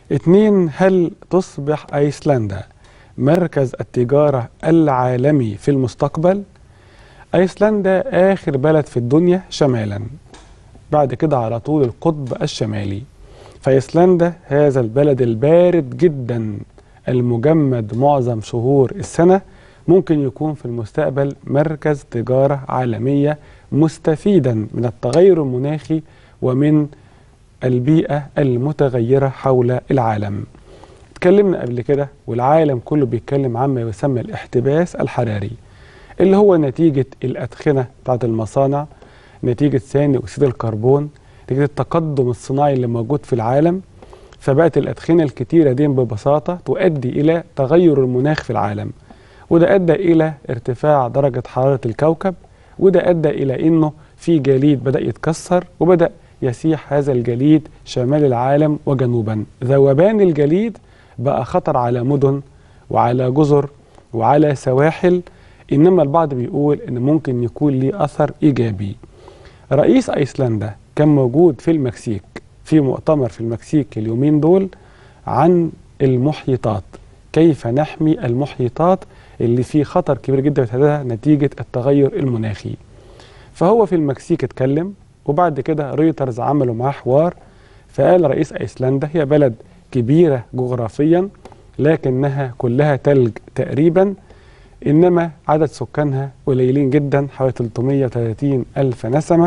اتنين هل تصبح أيسلندا مركز التجارة العالمي في المستقبل؟ أيسلندا آخر بلد في الدنيا شمالا بعد كده على طول القطب الشمالي فأيسلندا هذا البلد البارد جدا المجمد معظم شهور السنة ممكن يكون في المستقبل مركز تجارة عالمية مستفيدا من التغير المناخي ومن البيئة المتغيرة حول العالم اتكلمنا قبل كده والعالم كله بيتكلم عما يسمى الاحتباس الحراري اللي هو نتيجة الأدخنة بتاعت المصانع نتيجة ثاني أكسيد الكربون نتيجة التقدم الصناعي اللي موجود في العالم فبقت الأدخنة الكتيرة دي ببساطة تؤدي إلى تغير المناخ في العالم وده أدى إلى ارتفاع درجة حرارة الكوكب وده أدى إلى أنه في جليد بدأ يتكسر وبدأ يسيح هذا الجليد شمال العالم وجنوبا ذوبان الجليد بقى خطر على مدن وعلى جزر وعلى سواحل إنما البعض بيقول إن ممكن يكون ليه أثر إيجابي رئيس أيسلندا كان موجود في المكسيك في مؤتمر في المكسيك اليومين دول عن المحيطات كيف نحمي المحيطات اللي فيه خطر كبير جدا بتهددها نتيجة التغير المناخي فهو في المكسيك اتكلم وبعد كده رويترز عملوا معاه حوار فقال رئيس أيسلندا هي بلد كبيرة جغرافيا لكنها كلها تلج تقريبا إنما عدد سكانها قليلين جدا حوالي 330 ألف نسمة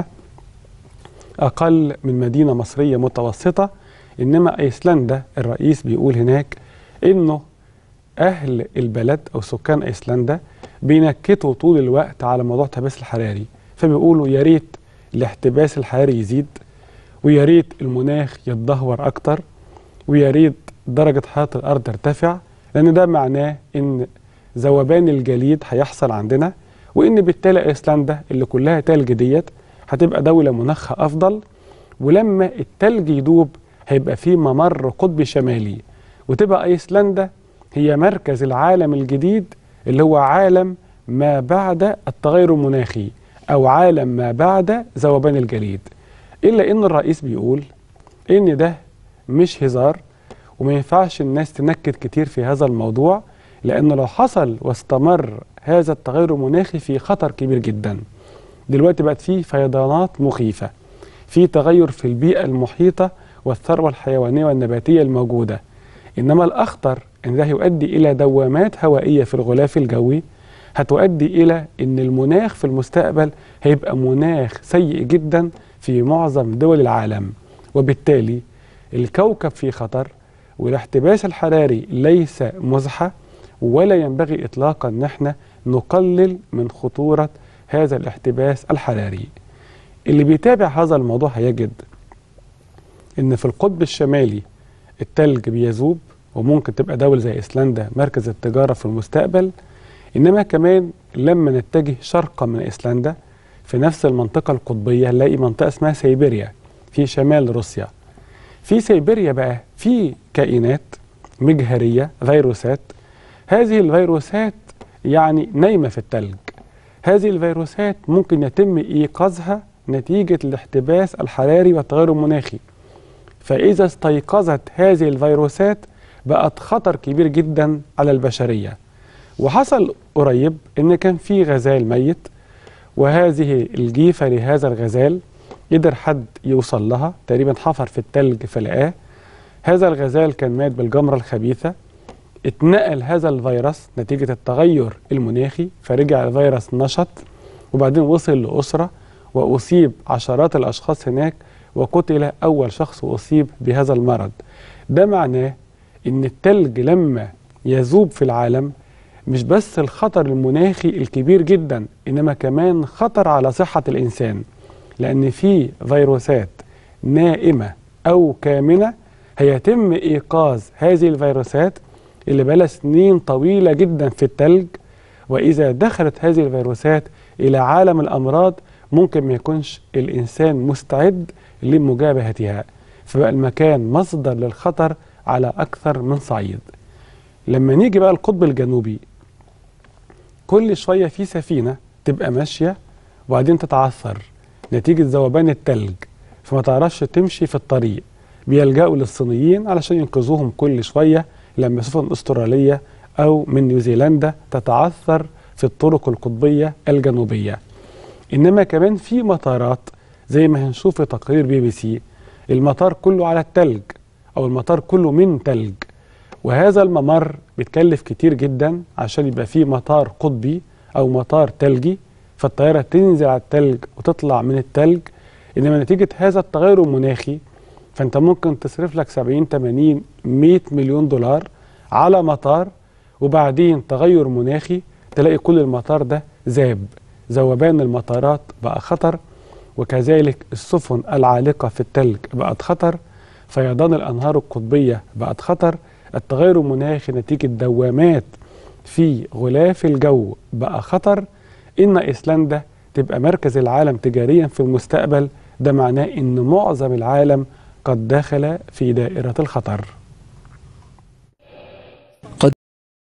أقل من مدينة مصرية متوسطة إنما أيسلندا الرئيس بيقول هناك إنه أهل البلد أو سكان أيسلندا بينكتوا طول الوقت على موضوع التباس الحراري فبيقولوا يا ريت الاحتباس الحراري يزيد ويا ريت المناخ يتدهور أكتر ويا ريت درجة حرارة الأرض ترتفع لأن ده معناه إن ذوبان الجليد هيحصل عندنا وإن بالتالي أيسلندا اللي كلها تلج ديت هتبقى دولة مناخها أفضل ولما التلج يدوب هيبقى في ممر قطبي شمالي وتبقى أيسلندا هي مركز العالم الجديد اللي هو عالم ما بعد التغير المناخي أو عالم ما بعد ذوبان الجليد إلا إن الرئيس بيقول إن ده مش هزار وما ينفعش الناس تنكد كتير في هذا الموضوع لأنه لو حصل واستمر هذا التغير المناخي في خطر كبير جدا دلوقتي بقت فيه فيضانات مخيفة في تغير في البيئة المحيطة والثروة الحيوانية والنباتية الموجودة إنما الأخطر إن ده يؤدي إلى دوامات هوائية في الغلاف الجوي هتؤدي إلى إن المناخ في المستقبل هيبقى مناخ سيء جدا في معظم دول العالم وبالتالي الكوكب في خطر والاحتباس الحراري ليس مزحة ولا ينبغي إطلاقا أن احنا نقلل من خطورة هذا الاحتباس الحراري اللي بيتابع هذا الموضوع هيجد ان في القطب الشمالي التلج بيذوب وممكن تبقى دولة زي ايسلندا مركز التجارة في المستقبل انما كمان لما نتجه شرقا من ايسلندا في نفس المنطقة القطبية نلاقي منطقة اسمها سيبيريا في شمال روسيا في سيبيريا بقى في كائنات مجهرية فيروسات هذه الفيروسات يعني نايمة في التلج هذه الفيروسات ممكن يتم إيقاظها نتيجة الاحتباس الحراري والتغير المناخي فإذا استيقظت هذه الفيروسات بقت خطر كبير جدا على البشرية وحصل قريب إن كان في غزال ميت وهذه الجيفة لهذا الغزال قدر حد يوصل لها تقريبا حفر في التلج فلقاه هذا الغزال كان مات بالجمرة الخبيثة اتنقل هذا الفيروس نتيجة التغير المناخي فرجع الفيروس نشط وبعدين وصل لأسرة وأصيب عشرات الأشخاص هناك وقتل أول شخص أصيب بهذا المرض ده معناه إن التلج لما يذوب في العالم مش بس الخطر المناخي الكبير جدا إنما كمان خطر على صحة الإنسان لأن في فيروسات نائمة أو كامنة هيتم إيقاظ هذه الفيروسات اللي بقى سنين طويلة جدا في التلج وإذا دخلت هذه الفيروسات إلى عالم الأمراض ممكن ما يكونش الإنسان مستعد لمجابهتها فبقى المكان مصدر للخطر على أكثر من صعيد لما نيجي بقى القطب الجنوبي كل شوية في سفينة تبقى ماشية وبعدين تتعثر نتيجة ذوبان التلج فما تعرفش تمشي في الطريق بيلجأوا للصينيين علشان ينقذوهم كل شوية لما سفن أسترالية أو من نيوزيلندا تتعثر في الطرق القطبية الجنوبية إنما كمان في مطارات زي ما هنشوف في تقرير بي بي سي المطار كله على التلج أو المطار كله من تلج وهذا الممر بيتكلف كتير جدا عشان يبقى فيه مطار قطبي أو مطار تلجي فالطيارة تنزل على التلج وتطلع من التلج إنما نتيجة هذا التغير المناخي فأنت ممكن تصرف لك 70 80 100 مليون دولار على مطار وبعدين تغير مناخي تلاقي كل المطار ده ذاب ذوبان المطارات بقى خطر وكذلك السفن العالقة في التلج بقت خطر فيضان الأنهار القطبية بقت خطر التغير المناخي نتيجة دوامات في غلاف الجو بقى خطر إن إيسلندا تبقى مركز العالم تجاريا في المستقبل ده معناه إن معظم العالم قد دخل في دائرة الخطر